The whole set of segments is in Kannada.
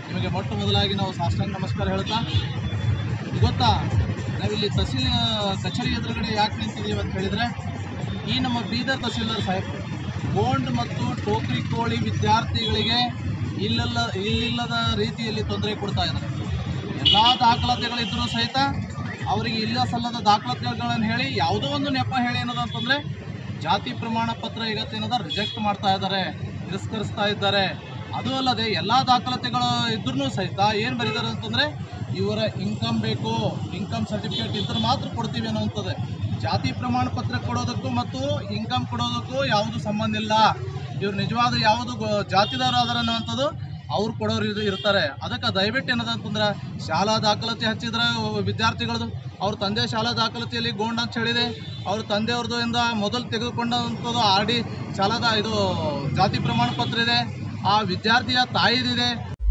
ನಿಮಗೆ ಮೊಟ್ಟ ಮೊದಲಾಗಿ ನಾವು ಸಾಷ್ಟಾಂಗ ನಮಸ್ಕಾರ ಹೇಳ್ತಾ ಗೊತ್ತಾ ನಾವಿಲ್ಲಿ ತಹಸೀಲ್ ಕಚೇರಿ ಎದುರುಗಡೆ ಯಾಕೆ ನಿಂತಿದ್ದೀವಿ ಅಂತ ಹೇಳಿದರೆ ಈ ನಮ್ಮ ಬೀದರ್ ತಹಸೀಲ್ದಾರ್ ಸಾಹೇಬರು ಗೋಂಡ್ ಮತ್ತು ಟೋಕ್ರಿ ಕೋಳಿ ವಿದ್ಯಾರ್ಥಿಗಳಿಗೆ ಇಲ್ಲಲ್ಲ ಇಲ್ಲಿಲ್ಲದ ರೀತಿಯಲ್ಲಿ ತೊಂದರೆ ಕೊಡ್ತಾ ಇದ್ದಾರೆ ಎಲ್ಲ ದಾಖಲಾತಿಗಳಿದ್ದರೂ ಸಹಿತ ಅವರಿಗೆ ಇಲ್ಲ ಸಲ್ಲದ ದಾಖಲಾತಿಗಳನ್ನು ಹೇಳಿ ಯಾವುದೋ ಒಂದು ನೆಪ ಹೇಳಿ ಏನದ ಅಂತಂದರೆ ಜಾತಿ ಪ್ರಮಾಣ ಪತ್ರ ಇವತ್ತೇನದ ರಿಜೆಕ್ಟ್ ಮಾಡ್ತಾ ಇದ್ದಾರೆ ತಿರಸ್ಕರಿಸ್ತಾ ಇದ್ದಾರೆ ಅದು ಅಲ್ಲದೆ ಎಲ್ಲ ದಾಖಲಾತಿಗಳು ಇದ್ರೂ ಸಹಿತ ಏನು ಬರೀತಾರೆ ಅಂತಂದರೆ ಇವರ ಇನ್ಕಮ್ ಬೇಕು ಇನ್ಕಮ್ ಸರ್ಟಿಫಿಕೇಟ್ ಇದ್ರೆ ಮಾತ್ರ ಕೊಡ್ತೀವಿ ಅನ್ನೋವಂಥದ್ದು ಜಾತಿ ಪ್ರಮಾಣ ಪತ್ರ ಕೊಡೋದಕ್ಕೂ ಮತ್ತು ಇನ್ಕಮ್ ಕೊಡೋದಕ್ಕೂ ಯಾವುದು ಸಂಬಂಧ ಇಲ್ಲ ಇವ್ರು ನಿಜವಾದ ಯಾವುದು ಗೊ- ಜಾತಿದಾರ ಅದಾರ ಅನ್ನೋವಂಥದ್ದು ಅವ್ರು ಕೊಡೋರು ಇರ್- ಇರ್ತಾರೆ ಅದಕ್ಕೆ ದಯವಿಟ್ಟು ಏನದ ಅಂತಂದ್ರೆ ಶಾಲಾ ದಾಖಲಾತಿ ಹಚ್ಚಿದ್ರೆ ವಿದ್ಯಾರ್ಥಿಗಳದು ಅವ್ರ ತಂದೆ ಶಾಲಾ ದಾಖಲಾತಿಯಲ್ಲಿ ಗೋಂಡ್ ಅಂತ ಹೇಳಿದೆ ಅವ್ರ ತಂದೆಯವ್ರದ್ದು ಇಂದ ಮೊದಲು ತೆಗೆದುಕೊಂಡಂಥದ್ದು ಆರ್ ಡಿ ಶಾಲಾದ ಇದು ಜಾತಿ ಪ್ರಮಾಣ ಪತ್ರ ಇದೆ ಆ ವಿದ್ಯಾರ್ಥಿಯ ತಾಯಿದಿದೆ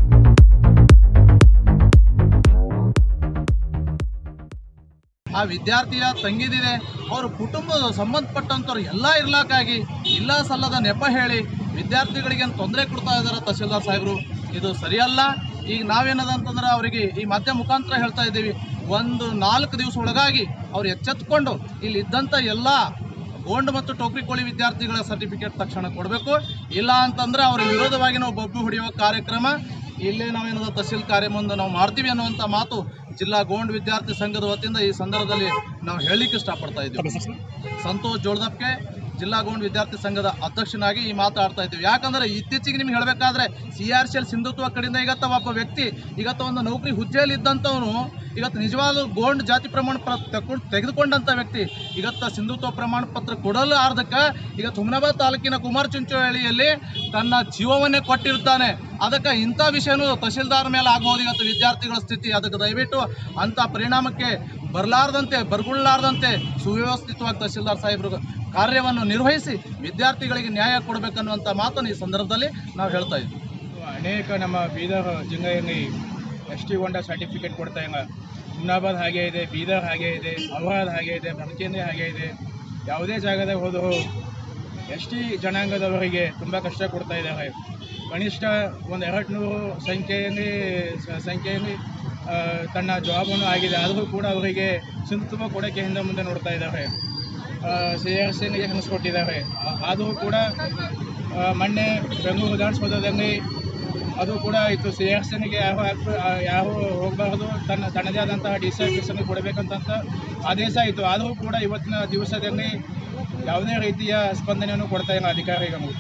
ಆ ವಿದ್ಯಾರ್ಥಿಯ ತಂಗಿದಿದೆ ಅವ್ರ ಕುಟುಂಬದ ಸಂಬಂಧಪಟ್ಟಂಥವ್ರು ಎಲ್ಲ ಇರ್ಲಾಕಾಗಿ ಇಲ್ಲ ಸಲ್ಲದ ನೆಪ ಹೇಳಿ ವಿದ್ಯಾರ್ಥಿಗಳಿಗೆ ತೊಂದರೆ ಕೊಡ್ತಾ ಇದ್ದಾರೆ ತಹಸೀಲ್ದಾರ್ ಸಾಹೇಬರು ಇದು ಸರಿಯಲ್ಲ ಈಗ ನಾವೇನದ ಅಂತಂದ್ರೆ ಅವರಿಗೆ ಈ ಮಾಧ್ಯಮ ಮುಖಾಂತರ ಹೇಳ್ತಾ ಇದ್ದೀವಿ ಒಂದು ನಾಲ್ಕು ದಿವಸ ಒಳಗಾಗಿ ಅವ್ರು ಎಚ್ಚೆತ್ಕೊಂಡು ಇಲ್ಲಿ ಇದ್ದಂಥ ಎಲ್ಲ ಗೋಂಡ್ ಮತ್ತು ಟೋಕ್ರಿ ಕೋಳಿ ವಿದ್ಯಾರ್ಥಿಗಳ ಸರ್ಟಿಫಿಕೇಟ್ ತಕ್ಷಣ ಕೊಡಬೇಕು ಇಲ್ಲ ಅಂತಂದ್ರೆ ಅವ್ರ ವಿರೋಧವಾಗಿ ನಾವು ಬೊಬ್ಬು ಹೊಡೆಯುವ ಕಾರ್ಯಕ್ರಮ ಇಲ್ಲೇ ನಾವೇನದ ತಹಸೀಲ್ ಕಾರ್ಯ ಮುಂದೆ ನಾವು ಮಾಡ್ತೀವಿ ಅನ್ನುವಂಥ ಮಾತು ಜಿಲ್ಲಾ ಗೋಂಡ್ ವಿದ್ಯಾರ್ಥಿ ಸಂಘದ ವತಿಯಿಂದ ಈ ಸಂದರ್ಭದಲ್ಲಿ ನಾವು ಹೇಳಲಿಕ್ಕೆ ಇಷ್ಟಪಡ್ತಾ ಇದ್ದೀವಿ ಸಂತೋಷ್ ಜೋಳದಪ್ಕೆ ಜಿಲ್ಲಾ ಗೋಂಡ್ ವಿದ್ಯಾರ್ಥಿ ಸಂಘದ ಅಧ್ಯಕ್ಷನಾಗಿ ಈ ಮಾತಾಡ್ತಾ ಇದ್ದೀವಿ ಯಾಕಂದ್ರೆ ಇತ್ತೀಚೆಗೆ ನಿಮ್ಗೆ ಹೇಳಬೇಕಾದ್ರೆ ಸಿ ಆರ್ ಸಿ ಎಲ್ ಸಿಂಧುತ್ವ ಕಡೆಯಿಂದ ಇವತ್ತ ಒಬ್ಬ ವ್ಯಕ್ತಿ ಇವತ್ತು ಒಂದು ನೌಕರಿ ಹುದ್ದೆಯಲ್ಲಿ ಇದ್ದಂಥವನು ಇವತ್ತು ನಿಜವಾದ ಗೋಂಡ್ ಜಾತಿ ಪ್ರಮಾಣ ಪತ್ರ ತಗೊಂಡು ತೆಗೆದುಕೊಂಡಂಥ ವ್ಯಕ್ತಿ ಇವತ್ತ ಸಿಂಧುತ್ವ ಪ್ರಮಾಣ ಪತ್ರ ಕೊಡಲು ಆರ್ದಕ್ಕೆ ಈಗ ಹುಮನಾಬಾದ್ ತಾಲೂಕಿನ ಕುಮಾರ್ ಚುಂಚೋಳಿಯಲ್ಲಿ ತನ್ನ ಜೀವವನ್ನೇ ಕೊಟ್ಟಿರ್ತಾನೆ ಅದಕ್ಕೆ ಇಂಥ ವಿಷಯನೂ ತಹಸೀಲ್ದಾರ್ ಮೇಲೆ ಆಗ್ಬೋದು ಇವತ್ತು ವಿದ್ಯಾರ್ಥಿಗಳ ಸ್ಥಿತಿ ಅದಕ್ಕೆ ದಯವಿಟ್ಟು ಅಂಥ ಪರಿಣಾಮಕ್ಕೆ ಬರಲಾರ್ದಂತೆ ಬರ್ಗುಳ್ಳಾರ್ದಂತೆ ಸುವ್ಯವಸ್ಥಿತವಾಗಿ ತಹಸೀಲ್ದಾರ್ ಸಾಹೇಬರು ಕಾರ್ಯವನ್ನು ನಿರ್ವಹಿಸಿ ವಿದ್ಯಾರ್ಥಿಗಳಿಗೆ ನ್ಯಾಯ ಕೊಡಬೇಕನ್ನುವಂಥ ಮಾತನ್ನು ಈ ಸಂದರ್ಭದಲ್ಲಿ ನಾವು ಹೇಳ್ತಾ ಇದ್ದೀವಿ ಅನೇಕ ನಮ್ಮ ಬೀದರ್ ಜಿಲ್ಲೆಯಲ್ಲಿ ಎಸ್ ಟಿ ಹೊಂಡ ಸರ್ಟಿಫಿಕೇಟ್ ಕೊಡ್ತಾ ಇಲ್ಲ ಹುಮ್ನಾಬಾದ್ ಹಾಗೆ ಇದೆ ಬೀದರ್ ಹಾಗೆ ಇದೆ ಔರಾದ್ ಹಾಗೆ ಇದೆ ಬನಕೇಂದ್ರ ಹಾಗೆ ಇದೆ ಯಾವುದೇ ಜಾಗದಾಗ ಹೋದರೂ ಎಸ್ ಟಿ ಜನಾಂಗದವರಿಗೆ ತುಂಬ ಕಷ್ಟ ಕೊಡ್ತಾ ಇದ್ದಾರೆ ಕನಿಷ್ಠ ಒಂದು ಎರಡು ನೂರು ಸಂಖ್ಯೆಯಲ್ಲಿ ಸ- ಸಂಖ್ಯೆಯಲ್ಲಿ ಆ, ತನ್ನ ಜಾಬನ್ನು ಆಗಿದೆ ಆದರೂ ಕೂಡ ಅವರಿಗೆ ಸಿಂಧುತ್ವ ಕೊಡೋಕ್ಕೆ ಹಿಂದೆ ಮುಂದೆ ನೋಡ್ತಾ ಇದ್ದಾರೆ ಸಿ ಆರ್ ಸಿನಿಗೆ ಹಣಿಸ್ಕೊಟ್ಟಿದ್ದಾರೆ ಆದರೂ ಕೂಡ ಆ, ಮೊನ್ನೆ ಬೆಂಗಳೂರು ವಿಧಾನಸೌಧದಲ್ಲಿ ಅದು ಕೂಡ ಇತ್ತು ಸಿ ಆರ್ ಸಿನಿಗೆ ಯಾರು ಹಾಕ್ಬ ಯಾರು ಹೋಗಬಾರ್ದು ತನ್ನ ತನ್ನದೇ ಆದಂತಹ ಡಿಸರ್ಟೇಷನ್ ಕೊಡಬೇಕಂತ ಆದೇಶ ಇತ್ತು ಆದರೂ ಕೂಡ ಇವತ್ತಿನ ದಿವಸದಲ್ಲಿ ಯಾವುದೇ ರೀತಿಯ ಸ್ಪಂದನೆಯನ್ನು ಕೊಡ್ತಾ ಇಲ್ಲ ಅಧಿಕಾರಿಗಳು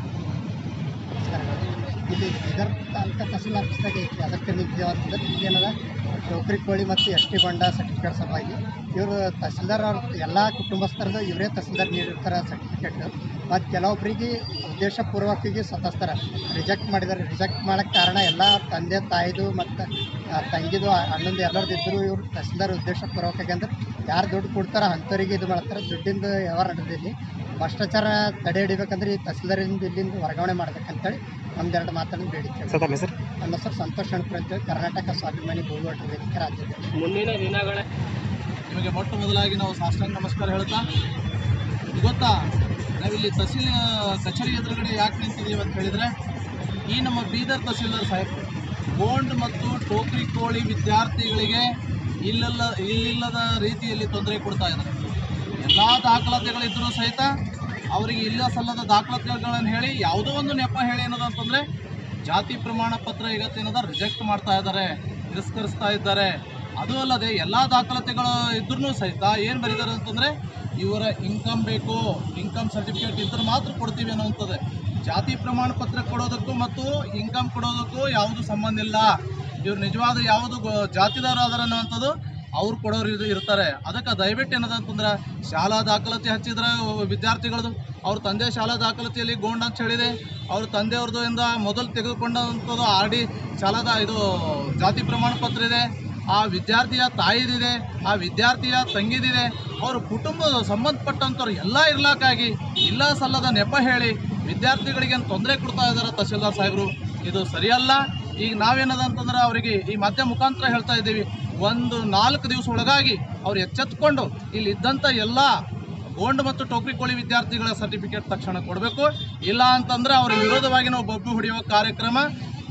ಇಲ್ಲಿ ಬೀದರ್ ತಾಲೂಕು ತಹಸೀಲ್ ಆಫೀಸ್ದಾಗ ಐತಿ ಅದಕ್ಕೆ ನಿಂತಿದ್ದೇವೆ ಅಂತಂದ್ರೆ ಏನದ ನೌಕರಿ ಕೋಳಿ ಮತ್ತು ಎಸ್ ಟಿ ಬಂಡ ಸರ್ಟಿಫಿಕೇಟ್ ಸಲುವಾಗಿ ಇವರು ತಹಸೀಲ್ದಾರ್ ಅವ್ರ ಎಲ್ಲ ಕುಟುಂಬಸ್ಥರದ್ದು ಇವರೇ ತಹಸೀಲ್ದಾರ್ ನೀಡಿರ್ತಾರೆ ಸರ್ಟಿಫಿಕೇಟ್ ಮತ್ತು ಕೆಲವೊಬ್ಬರಿಗೆ ಉದ್ದೇಶಪೂರ್ವಕವಾಗಿ ಸತಸ್ತಾರೆ ರಿಜೆಕ್ಟ್ ಮಾಡಿದ್ದಾರೆ ರಿಜೆಕ್ಟ್ ಮಾಡೋಕ್ಕೆ ಕಾರಣ ಎಲ್ಲ ತಂದೆ ತಾಯಿದು ಮತ್ತು ತಂಗಿದು ಅಣ್ಣಂದು ಎಲ್ಲರದ್ದು ಇದ್ದರು ಇವರು ತಹಸೀಲ್ದಾರ್ ಉದ್ದೇಶಪೂರ್ವಕವಾಗಿ ಅಂದ್ರೆ ಯಾರು ದುಡ್ಡು ಕೊಡ್ತಾರೋ ಅಂಥವ್ರಿಗೆ ಇದು ಮಾಡ್ತಾರೆ ದುಡ್ಡಿಂದ ವ್ಯವಹಾರ ನಡೆದಿಲ್ಲಿ ಭ್ರಷ್ಟಾಚಾರ ತಡೆ ಹಿಡಿಬೇಕಂದ್ರೆ ಈ ತಹಸೀಲ್ದಾರಿಂದ ಇಲ್ಲಿಂದ ವರ್ಗಾವಣೆ ಮಾಡ್ಬೇಕಂತೇಳಿ ನಮ್ದೆರಡು ಮಾತನ್ನು ಬೇಡಿಕೆ ನಮ್ಮ ಹೆಸರು ಸಂತೋಷ್ ಅಣ್ಪುರ ಅಂತೇಳಿ ಕರ್ನಾಟಕ ಸ್ವಾಭಿಮಾನಿ ಭೂಗೋಟ ವೇದಿಕೆ ರಾಜ್ಯಾಧ್ಯಕ್ಷ ಮುಂದಿನ ದಿನಗಳ ನಿಮಗೆ ಮೊಟ್ಟ ಮೊದಲಾಗಿ ನಾವು ಸಾಷ್ಟಾಂಗ ನಮಸ್ಕಾರ ಹೇಳ್ತಾ ಗೊತ್ತಾ ನಾವಿಲ್ಲಿ ತಹಸೀಲ್ ಕಚೇರಿ ಎದುರುಗಡೆ ಯಾಕೆ ನಿಂತಿದ್ದೀವಿ ಅಂತ ಹೇಳಿದರೆ ಈ ನಮ್ಮ ಬೀದರ್ ತಹಸೀಲ್ದಾರ್ ಸಾಹೇಬರು ಗೋಂಡ್ ಮತ್ತು ಟೋಕ್ರಿ ಕೋಳಿ ವಿದ್ಯಾರ್ಥಿಗಳಿಗೆ ಇಲ್ಲಲ್ಲ ಇಲ್ಲಿಲ್ಲದ ರೀತಿಯಲ್ಲಿ ತೊಂದರೆ ಕೊಡ್ತಾ ಇದ್ದಾರೆ ಎಲ್ಲ ದಾಖಲಾತಿಗಳಿದ್ದರೂ ಸಹಿತ ಅವರಿಗೆ ಇಲ್ಲ ಸಲ್ಲದ ದಾಖಲಾತಿಗಳನ್ನು ಹೇಳಿ ಯಾವುದೋ ಒಂದು ನೆಪ ಹೇಳಿ ಏನದ ಅಂತಂದರೆ ಜಾತಿ ಪ್ರಮಾಣ ಪತ್ರ ಇವತ್ತೇನದ ರಿಜೆಕ್ಟ್ ಮಾಡ್ತಾ ಇದ್ದಾರೆ ತಿರಸ್ಕರಿಸ್ತಾ ಇದ್ದಾರೆ ಅದು ಅಲ್ಲದೆ ಎಲ್ಲ ದಾಖಲಾತಿಗಳು ಇದ್ರೂ ಸಹಿತ ಏನು ಬರೀತಾರೆ ಅಂತಂದರೆ ಇವರ ಇನ್ಕಮ್ ಬೇಕು ಇನ್ಕಮ್ ಸರ್ಟಿಫಿಕೇಟ್ ಇದ್ರೆ ಮಾತ್ರ ಕೊಡ್ತೀವಿ ಅನ್ನೋವಂಥದ್ದು ಜಾತಿ ಪ್ರಮಾಣ ಪತ್ರ ಕೊಡೋದಕ್ಕೂ ಮತ್ತು ಇನ್ಕಮ್ ಕೊಡೋದಕ್ಕೂ ಯಾವುದು ಸಂಬಂಧ ಇಲ್ಲ ಇವ್ರು ನಿಜವಾದ ಯಾವುದು ಗೊ- ಜಾತಿದಾರ ಅದಾರ ಅನ್ನೋವಂಥದ್ದು ಅವ್ರು ಕೊಡೋರು ಇರ್- ಇರ್ತಾರೆ ಅದಕ್ಕೆ ದಯವಿಟ್ಟು ಏನದ ಅಂತಂದ್ರೆ ಶಾಲಾ ದಾಖಲಾತಿ ಹಚ್ಚಿದ್ರೆ ವಿದ್ಯಾರ್ಥಿಗಳದು ಅವ್ರ ತಂದೆ ಶಾಲಾ ದಾಖಲಾತಿಯಲ್ಲಿ ಗೋಂಡ್ ಅಂತ ಹೇಳಿದೆ ಅವ್ರ ತಂದೆಯವ್ರದ್ದು ಇಂದ ಮೊದಲು ತೆಗೆದುಕೊಂಡಂಥದ್ದು ಆರ್ ಡಿ ಶಾಲಾದ ಇದು ಜಾತಿ ಪ್ರಮಾಣ ಪತ್ರ ಇದೆ ಆ ವಿದ್ಯಾರ್ಥಿಯ ತಾಯಿದಿದೆ ಆ ವಿದ್ಯಾರ್ಥಿಯ ತಂಗಿದಿದೆ ಅವ್ರ ಕುಟುಂಬದ ಸಂಬಂಧಪಟ್ಟಂಥವ್ರು ಎಲ್ಲ ಇರ್ಲಾಕಾಗಿ ಇಲ್ಲ ಸಲ್ಲದ ನೆಪ ಹೇಳಿ ವಿದ್ಯಾರ್ಥಿಗಳಿಗೆ ತೊಂದರೆ ಕೊಡ್ತಾ ಇದ್ದಾರೆ ತಹಸೀಲ್ದಾರ್ ಸಾಹೇಬರು ಇದು ಸರಿಯಲ್ಲ ಈಗ ನಾವೇನದ ಅಂತಂದ್ರೆ ಅವರಿಗೆ ಈ ಮಾಧ್ಯಮ ಮುಖಾಂತರ ಹೇಳ್ತಾ ಇದ್ದೀವಿ ಒಂದು ನಾಲ್ಕು ದಿವಸ ಒಳಗಾಗಿ ಅವ್ರು ಎಚ್ಚೆತ್ಕೊಂಡು ಇಲ್ಲಿ ಇದ್ದಂಥ ಎಲ್ಲ ಗೋಂಡ್ ಮತ್ತು ಟೋಕ್ರಿ ಕೋಳಿ ವಿದ್ಯಾರ್ಥಿಗಳ ಸರ್ಟಿಫಿಕೇಟ್ ತಕ್ಷಣ ಕೊಡಬೇಕು ಇಲ್ಲ ಅಂತಂದ್ರೆ ಅವ್ರ ವಿರೋಧವಾಗಿ ನಾವು ಬೊಬ್ಬು ಹೊಡೆಯುವ ಕಾರ್ಯಕ್ರಮ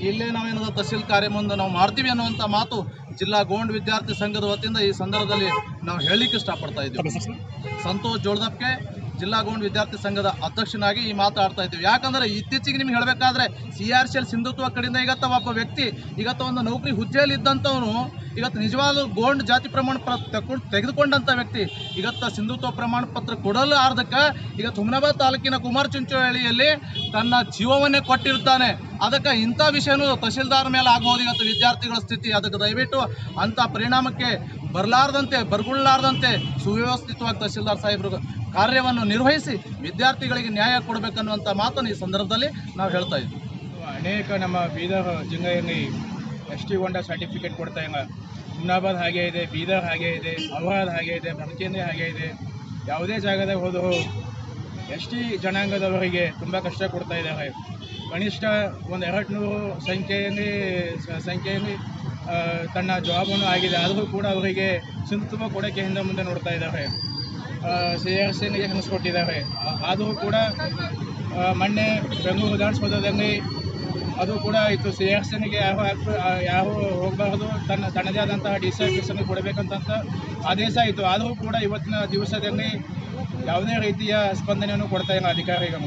ಇಲ್ಲೇ ನಾವೇನದ ತಹಸೀಲ್ ಕಾರ್ಯ ಮುಂದೆ ನಾವು ಮಾಡ್ತೀವಿ ಅನ್ನುವಂಥ ಮಾತು ಜಿಲ್ಲಾ ಗೋಂಡ್ ವಿದ್ಯಾರ್ಥಿ ಸಂಘದ ವತಿಯಿಂದ ಈ ಸಂದರ್ಭದಲ್ಲಿ ನಾವು ಹೇಳಲಿಕ್ಕೆ ಇಷ್ಟಪಡ್ತಾ ಇದ್ದೀವಿ ಸಂತೋಷ್ ಜೋಳದಪ್ಕೆ ಜಿಲ್ಲಾ ಗೋಂಡ್ ವಿದ್ಯಾರ್ಥಿ ಸಂಘದ ಅಧ್ಯಕ್ಷನಾಗಿ ಈ ಮಾತಾಡ್ತಾ ಇದ್ದೀವಿ ಯಾಕಂದ್ರೆ ಇತ್ತೀಚೆಗೆ ನಿಮ್ಗೆ ಹೇಳಬೇಕಾದ್ರೆ ಸಿ ಆರ್ ಸಿ ಎಲ್ ಸಿಂಧುತ್ವ ಕಡೆಯಿಂದ ಇವತ್ತ ಒಬ್ಬ ವ್ಯಕ್ತಿ ಇವತ್ತು ಒಂದು ನೌಕರಿ ಹುದ್ದೆಯಲ್ಲಿ ಇದ್ದಂಥವನು ಇವತ್ತು ನಿಜವಾದ ಗೋಂಡ್ ಜಾತಿ ಪ್ರಮಾಣ ಪತ್ರ ತಗೊಂಡು ತೆಗೆದುಕೊಂಡಂಥ ವ್ಯಕ್ತಿ ಇವತ್ತ ಸಿಂಧುತ್ವ ಪ್ರಮಾಣ ಪತ್ರ ಕೊಡಲು ಆರ್ದಕ್ಕೆ ಈಗ ಹುಮನಾಬಾದ್ ತಾಲೂಕಿನ ಕುಮಾರ್ ಚುಂಚೋಳಿಯಲ್ಲಿ ತನ್ನ ಜೀವವನ್ನೇ ಕೊಟ್ಟಿರ್ತಾನೆ ಅದಕ್ಕೆ ಇಂಥ ವಿಷಯನೂ ತಹಸೀಲ್ದಾರ್ ಮೇಲೆ ಆಗ್ಬೋದು ಇವತ್ತು ವಿದ್ಯಾರ್ಥಿಗಳ ಸ್ಥಿತಿ ಅದಕ್ಕೆ ದಯವಿಟ್ಟು ಅಂಥ ಪರಿಣಾಮಕ್ಕೆ ಬರಲಾರ್ದಂತೆ ಬರ್ಗುಳ್ಳಾರ್ದಂತೆ ಸುವ್ಯವಸ್ಥಿತವಾಗಿ ತಹಸೀಲ್ದಾರ್ ಸಾಹೇಬರು ಕಾರ್ಯವನ್ನು ನಿರ್ವಹಿಸಿ ವಿದ್ಯಾರ್ಥಿಗಳಿಗೆ ನ್ಯಾಯ ಕೊಡಬೇಕನ್ನುವಂಥ ಮಾತನ್ನು ಈ ಸಂದರ್ಭದಲ್ಲಿ ನಾವು ಹೇಳ್ತಾ ಇದ್ದೀವಿ ಅನೇಕ ನಮ್ಮ ಬೀದರ್ ಜಿಲ್ಲೆಯಲ್ಲಿ ಎಸ್ ಟಿ ಹೊಂಡ ಸರ್ಟಿಫಿಕೇಟ್ ಕೊಡ್ತಾ ಇಲ್ಲ ಹುಮ್ನಾಬಾದ್ ಹಾಗೆ ಇದೆ ಬೀದರ್ ಹಾಗೆ ಇದೆ ಔರಾದ್ ಹಾಗೆ ಇದೆ ಬನಕೇಂದ್ರ ಹಾಗೆ ಇದೆ ಯಾವುದೇ ಜಾಗದಾಗ ಹೋದರೂ ಎಸ್ ಟಿ ಜನಾಂಗದವರಿಗೆ ತುಂಬ ಕಷ್ಟ ಕೊಡ್ತಾ ಇದ್ದಾರೆ ಕನಿಷ್ಠ ಒಂದು ಎರಡು ನೂರು ಸಂಖ್ಯೆಯಲ್ಲಿ ಸ- ಸಂಖ್ಯೆಯಲ್ಲಿ ಆ, ತನ್ನ ಜಾಬನ್ನು ಆಗಿದೆ ಆದರೂ ಕೂಡ ಅವರಿಗೆ ಸಿಂಧುತ್ವ ಕೊಡೋಕ್ಕೆ ಹಿಂದೆ ಮುಂದೆ ನೋಡ್ತಾ ಇದ್ದಾರೆ ಸಿ ಆರ್ ಸಿನಿಗೆ ಕನಸ್ಕೊಟ್ಟಿದ್ದಾರೆ ಆದರೂ ಕೂಡ ಆ, ಮೊನ್ನೆ ಬೆಂಗಳೂರು ವಿಧಾನಸೌಧದಲ್ಲಿ ಅದು ಕೂಡ ಇತ್ತು ಸಿ ಆರ್ ಸಿನಿಗೆ ಯಾರು ಹಾಕ್ತು ಯಾರು ಹೋಗಬಾರ್ದು ತನ್ನ ತನ್ನದೇ ಆದಂತಹ ಡಿ ಸಿ ಆಫೀಸನ್ನು ಕೊಡಬೇಕಂತ ಆದೇಶ ಆಯಿತು ಆದರೂ ಕೂಡ ಇವತ್ತಿನ ದಿವಸದಲ್ಲಿ ಯಾವುದೇ ರೀತಿಯ ಸ್ಪಂದನೆಯನ್ನು ಕೊಡ್ತಾ ಇಲ್ಲ ಅಧಿಕಾರಿಗಳು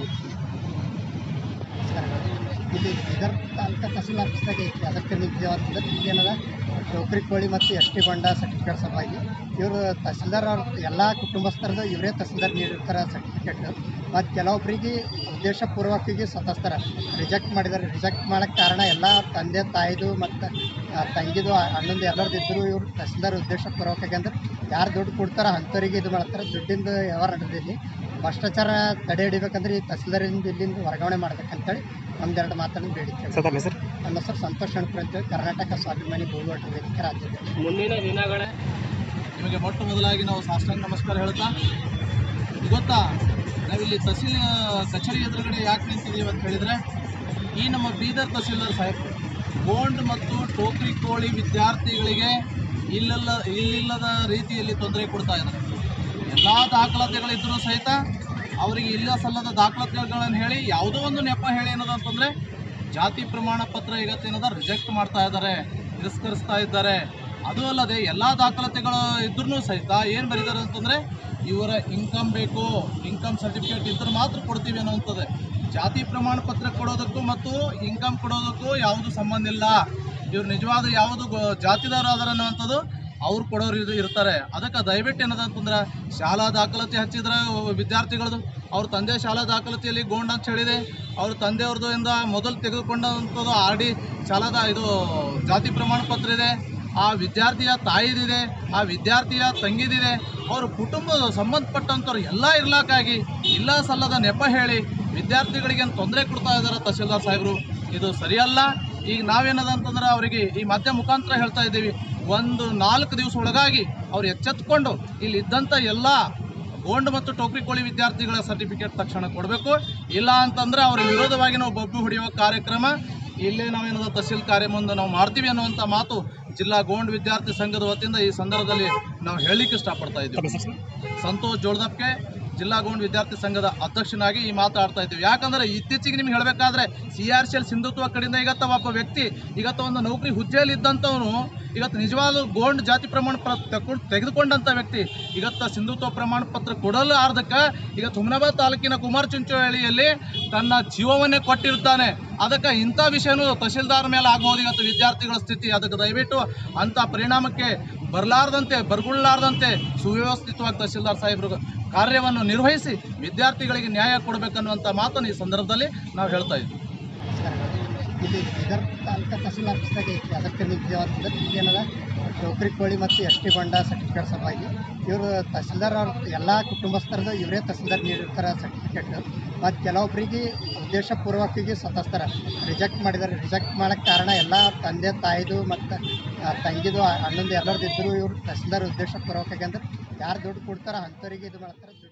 ನಮಸ್ಕಾರಗಳು ಇಲ್ಲಿ ಬೀದರ್ ತಾಲೂಕು ತಹಸೀಲ್ ಆಫೀಸ್ದಾಗ ಐತಿ ಅದಕ್ಕೆ ನಿಂತಿದ್ದೇವಂತಂದ್ರೆ ಏನದ ನೌಕರಿ ಕೋಳಿ ಮತ್ತು ಎಸ್ ಟಿ ಬಂಡ ಸರ್ಟಿಫಿಕೇಟ್ ಸಲುವಾಗಿ ಇವರು ತಹಸೀಲ್ದಾರ್ ಅವ್ರ ಎಲ್ಲ ಕುಟುಂಬಸ್ಥರದ್ದು ಇವರೇ ತಹಸೀಲ್ದಾರ್ ನೀಡಿರ್ತಾರೆ ಸರ್ಟಿಫಿಕೇಟ್ ಮತ್ತು ಕೆಲವೊಬ್ಬರಿಗೆ ಉದ್ದೇಶಪೂರ್ವಕವಾಗಿ ಸತಸ್ತಾರೆ ರಿಜೆಕ್ಟ್ ಮಾಡಿದ್ದಾರೆ ರಿಜೆಕ್ಟ್ ಮಾಡೋಕ್ಕೆ ಕಾರಣ ಎಲ್ಲ ತಂದೆ ತಾಯಿದು ಮತ್ತು ತಂಗಿದು ಅಣ್ಣಂದು ಎಲ್ಲರದ್ದು ಇದ್ದರು ಇವರು ತಹಸೀಲ್ದಾರ್ ಉದ್ದೇಶಪೂರ್ವಕವಾಗಿ ಅಂದ್ರೆ ಯಾರು ದುಡ್ಡು ಕೊಡ್ತಾರೋ ಅಂಥವ್ರಿಗೆ ಇದು ಮಾಡ್ತಾರೆ ದುಡ್ಡಿಂದ ವ್ಯವಹಾರ ನಡೆದಿಲ್ಲಿ ಭ್ರಷ್ಟಾಚಾರ ತಡೆ ಹಿಡಿಬೇಕಂದ್ರೆ ಈ ತಹಸೀಲ್ದಾರಿಂದ ಇಲ್ಲಿಂದ ವರ್ಗಾವಣೆ ಮಾಡ್ಬೇಕಂತೇಳಿ ಒಂದೆರಡು ಮಾತನ್ನು ಬೇಡಿಕೆ ನನ್ನ ಹೆಸರು ಸಂತೋಷ್ ಶಣ್ಪುರ್ ಅಂತೇಳಿ ಕರ್ನಾಟಕ ಸ್ವಾಭಿಮಾನಿ ಭೂಗೋಟ ವೇದಿಕೆ ರಾಜ್ಯಾಧ್ಯಕ್ಷ ಮುಂದಿನ ದಿನಗಳೇ ನಿಮಗೆ ಮೊಟ್ಟ ಮೊದಲಾಗಿ ನಾವು ಸಾಷ್ಟಾಂಗ ನಮಸ್ಕಾರ ಹೇಳ್ತಾ ಗೊತ್ತಾ ನಾವಿಲ್ಲಿ ತಹಸೀಲ್ ಕಚೇರಿ ಎದುರುಗಡೆ ಯಾಕೆ ನಿಂತಿದ್ದೀವಿ ಅಂತ ಹೇಳಿದರೆ ಈ ನಮ್ಮ ಬೀದರ್ ತಹಸೀಲ್ದಾರ್ ಸಾಹೇಬರು ಗೋಂಡ್ ಮತ್ತು ಟೋಕ್ರಿ ಕೋಳಿ ವಿದ್ಯಾರ್ಥಿಗಳಿಗೆ ಇಲ್ಲಲ್ಲ ಇಲ್ಲಿಲ್ಲದ ರೀತಿಯಲ್ಲಿ ತೊಂದರೆ ಕೊಡ್ತಾ ಇದ್ದಾರೆ ಎಲ್ಲ ದಾಖಲಾತಿಗಳಿದ್ದರೂ ಸಹಿತ ಅವರಿಗೆ ಇಲ್ಲ ಸಲ್ಲದ ದಾಖಲಾತಿಗಳನ್ನು ಹೇಳಿ ಯಾವುದೋ ಒಂದು ನೆಪ ಹೇಳಿ ಏನದ ಅಂತಂದರೆ ಜಾತಿ ಪ್ರಮಾಣ ಪತ್ರ ಇವತ್ತೇನದ ರಿಜೆಕ್ಟ್ ಮಾಡ್ತಾ ಇದ್ದಾರೆ ತಿರಸ್ಕರಿಸ್ತಾ ಇದ್ದಾರೆ ಅದು ಅಲ್ಲದೆ ಎಲ್ಲ ದಾಖಲಾತಿಗಳು ಇದ್ರೂ ಸಹಿತ ಏನು ಬರೀತಾರೆ ಅಂತಂದರೆ ಇವರ ಇನ್ಕಮ್ ಬೇಕು ಇನ್ಕಮ್ ಸರ್ಟಿಫಿಕೇಟ್ ಇದ್ರೆ ಮಾತ್ರ ಕೊಡ್ತೀವಿ ಅನ್ನುವಂಥದ್ದು ಜಾತಿ ಪ್ರಮಾಣ ಪತ್ರ ಕೊಡೋದಕ್ಕೂ ಮತ್ತು ಇನ್ಕಮ್ ಕೊಡೋದಕ್ಕೂ ಯಾವುದು ಸಂಬಂಧ ಇಲ್ಲ ಇವ್ರು ನಿಜವಾದ ಯಾವುದು ಗೊ- ಜಾತಿದವರು ಅದರ ಅನ್ನುವಂಥದ್ದು ಅವ್ರು ಕೊಡೋರು ಇದು ಇರ್ತಾರೆ ಅದಕ್ಕೆ ದಯವಿಟ್ಟು ಏನದ ಅಂತಂದ್ರೆ ಶಾಲಾ ದಾಖಲಾತಿ ಹಚ್ಚಿದ್ರೆ ವಿದ್ಯಾರ್ಥಿಗಳದು ಅವ್ರ ತಂದೆ ಶಾಲಾ ದಾಖಲಾತಿಯಲ್ಲಿ ಗೋಂಡ್ ಅಂತ ಹೇಳಿದೆ ಅವ್ರ ತಂದೆಯವ್ರದ್ದು ಇಂದ ಮೊದಲು ತೆಗೆದುಕೊಂಡಂಥದ್ದು ಆರ್ ಡಿ ಶಾಲಾದ ಇದು ಜಾತಿ ಪ್ರಮಾಣ ಪತ್ರ ಇದೆ ಆ ವಿದ್ಯಾರ್ಥಿಯ ತಾಯಿದಿದೆ ಆ ವಿದ್ಯಾರ್ಥಿಯ ತಂಗಿದಿದೆ ಅವ್ರ ಕುಟುಂಬ ಸಂಬಂಧಪಟ್ಟಂಥವ್ರು ಎಲ್ಲ ಇರ್ಲಾಕಾಗಿ ಇಲ್ಲ ಸಲ್ಲದ ನೆಪ ಹೇಳಿ ವಿದ್ಯಾರ್ಥಿಗಳಿಗೆ ತೊಂದರೆ ಕೊಡ್ತಾ ಇದ್ದಾರೆ ತಹಸೀಲ್ದಾರ್ ಸಾಹೇಬರು ಇದು ಸರಿಯಲ್ಲ ಈಗ ನಾವೇನದ ಅಂತಂದ್ರೆ ಅವರಿಗೆ ಈ ಮಾಧ್ಯಮ ಮುಖಾಂತರ ಹೇಳ್ತಾ ಇದ್ದೀವಿ ಒಂದು ನಾಲ್ಕು ದಿವಸ ಒಳಗಾಗಿ ಅವ್ರು ಎಚ್ಚೆತ್ಕೊಂಡು ಇಲ್ಲಿ ಇದ್ದಂಥ ಎಲ್ಲ ಗೋಂಡ್ ಮತ್ತು ಟೋಕ್ರಿ ಕೋಳಿ ವಿದ್ಯಾರ್ಥಿಗಳ ಸರ್ಟಿಫಿಕೇಟ್ ತಕ್ಷಣ ಕೊಡಬೇಕು ಇಲ್ಲ ಅಂತಂದ್ರೆ ಅವರ ವಿರೋಧವಾಗಿ ನಾವು ಬಬ್ಬು ಹೊಡೆಯುವ ಕಾರ್ಯಕ್ರಮ ಇಲ್ಲೇ ನಾವೇನದ ತಹಸೀಲ್ ಕಾರ್ಯ ಮುಂದೆ ನಾವು ಮಾಡ್ತೀವಿ ಅನ್ನುವಂಥ ಮಾತು ಜಿಲ್ಲಾ ಗೋಂಡ್ ವಿದ್ಯಾರ್ಥಿ ಸಂಘದ ವತಿಯಿಂದ ಈ ಸಂದರ್ಭದಲ್ಲಿ ನಾವು ಹೇಳಲಿಕ್ಕೆ ಇಷ್ಟಪಡ್ತಾ ಇದ್ದೀವಿ ಸಂತೋಷ್ ಜೋಳದಪ್ಕೆ ಜಿಲ್ಲಾ ಗೋಂಡ್ ವಿದ್ಯಾರ್ಥಿ ಸಂಘದ ಅಧ್ಯಕ್ಷನಾಗಿ ಈ ಮಾತಾಡ್ತಾ ಇದ್ದೀವಿ ಯಾಕಂದ್ರೆ ಇತ್ತೀಚೆಗೆ ನಿಮ್ಗೆ ಹೇಳಬೇಕಾದ್ರೆ ಸಿ ಆರ್ ಸಿ ಎಲ್ ಸಿಂಧುತ್ವ ಕಡೆಯಿಂದ ಇವತ್ತ ಒಬ್ಬ ವ್ಯಕ್ತಿ ಇವತ್ತು ಒಂದು ನೌಕರಿ ಹುದ್ದೆಯಲ್ಲಿ ಇದ್ದಂಥವನು ಇವತ್ತು ನಿಜವಾದ ಗೋಂಡ್ ಜಾತಿ ಪ್ರಮಾಣ ಪತ್ರ ತಗೊಂಡು ತೆಗೆದುಕೊಂಡಂಥ ವ್ಯಕ್ತಿ ಇವತ್ತ ಸಿಂಧುತ್ವ ಪ್ರಮಾಣ ಪತ್ರ ಕೊಡಲು ಆರ್ದಕ್ಕೆ ಈಗ ಹುಮನಾಬಾದ್ ತಾಲೂಕಿನ ಕುಮಾರ್ ಚುಂಚೋಳಿಯಲ್ಲಿ ತನ್ನ ಜೀವವನ್ನೇ ಕೊಟ್ಟಿರ್ತಾನೆ ಅದಕ್ಕೆ ಇಂಥ ವಿಷಯನೂ ತಹಸೀಲ್ದಾರ್ ಮೇಲೆ ಆಗ್ಬೋದು ಇವತ್ತು ವಿದ್ಯಾರ್ಥಿಗಳ ಸ್ಥಿತಿ ಅದಕ್ಕೆ ದಯವಿಟ್ಟು ಅಂಥ ಪರಿಣಾಮಕ್ಕೆ ಬರಲಾರ್ದಂತೆ ಬರ್ಗುಳ್ಳಾರ್ದಂತೆ ಸುವ್ಯವಸ್ಥಿತವಾಗಿ ತಹಸೀಲ್ದಾರ್ ಸಾಹೇಬರು ಕಾರ್ಯವನ್ನು ನಿರ್ವಹಿಸಿ ವಿದ್ಯಾರ್ಥಿಗಳಿಗೆ ನ್ಯಾಯ ಕೊಡಬೇಕನ್ನುವಂಥ ಮಾತನ್ನು ಈ ಸಂದರ್ಭದಲ್ಲಿ ನಾವು ಹೇಳ್ತಾ ಇದ್ದೀವಿ ನಮಸ್ಕಾರಗಳು ಇಲ್ಲಿ ಬೀದರ್ ತಾಲೂಕು ತಹಸೀಲ್ ಆಫೀಸ್ದಾಗ ಐತಿ ಅದಕ್ಕೆ ನಿಂತಿದ್ದೇವಂತಂದ್ರೆ ಏನದ ನೌಕರಿ ಕೋಳಿ ಮತ್ತು ಎಸ್ ಟಿ ಬಂಡ ಸರ್ಟಿಫಿಕೇಟ್ ಸಲುವಾಗಿ ಇವರು ತಹಸೀಲ್ದಾರ್ ಅವ್ರ ಎಲ್ಲ ಕುಟುಂಬಸ್ಥರದ್ದು ಇವರೇ ತಹಸೀಲ್ದಾರ್ ನೀಡಿರ್ತಾರೆ ಸರ್ಟಿಫಿಕೇಟ್ ಮತ್ತು ಕೆಲವೊಬ್ಬರಿಗೆ ಉದ್ದೇಶಪೂರ್ವಕವಾಗಿ ಸತಸ್ತಾರೆ ರಿಜೆಕ್ಟ್ ಮಾಡಿದ್ದಾರೆ ರಿಜೆಕ್ಟ್ ಮಾಡೋಕ್ಕೆ ಕಾರಣ ಎಲ್ಲ ತಂದೆ ತಾಯಿದು ಮತ್ತು ತಂಗಿದು ಅಣ್ಣಂದು ಎಲ್ಲರದ್ದು ಇದ್ದರು ಇವರು ತಹಸೀಲ್ದಾರ್ ಉದ್ದೇಶಪೂರ್ವಕವಾಗಿ ಅಂದ್ರೆ ಯಾರು ದುಡ್ಡು ಕೊಡ್ತಾರೋ ಅಂಥವ್ರಿಗೆ ಇದು ಮಾಡ್ತಾರೆ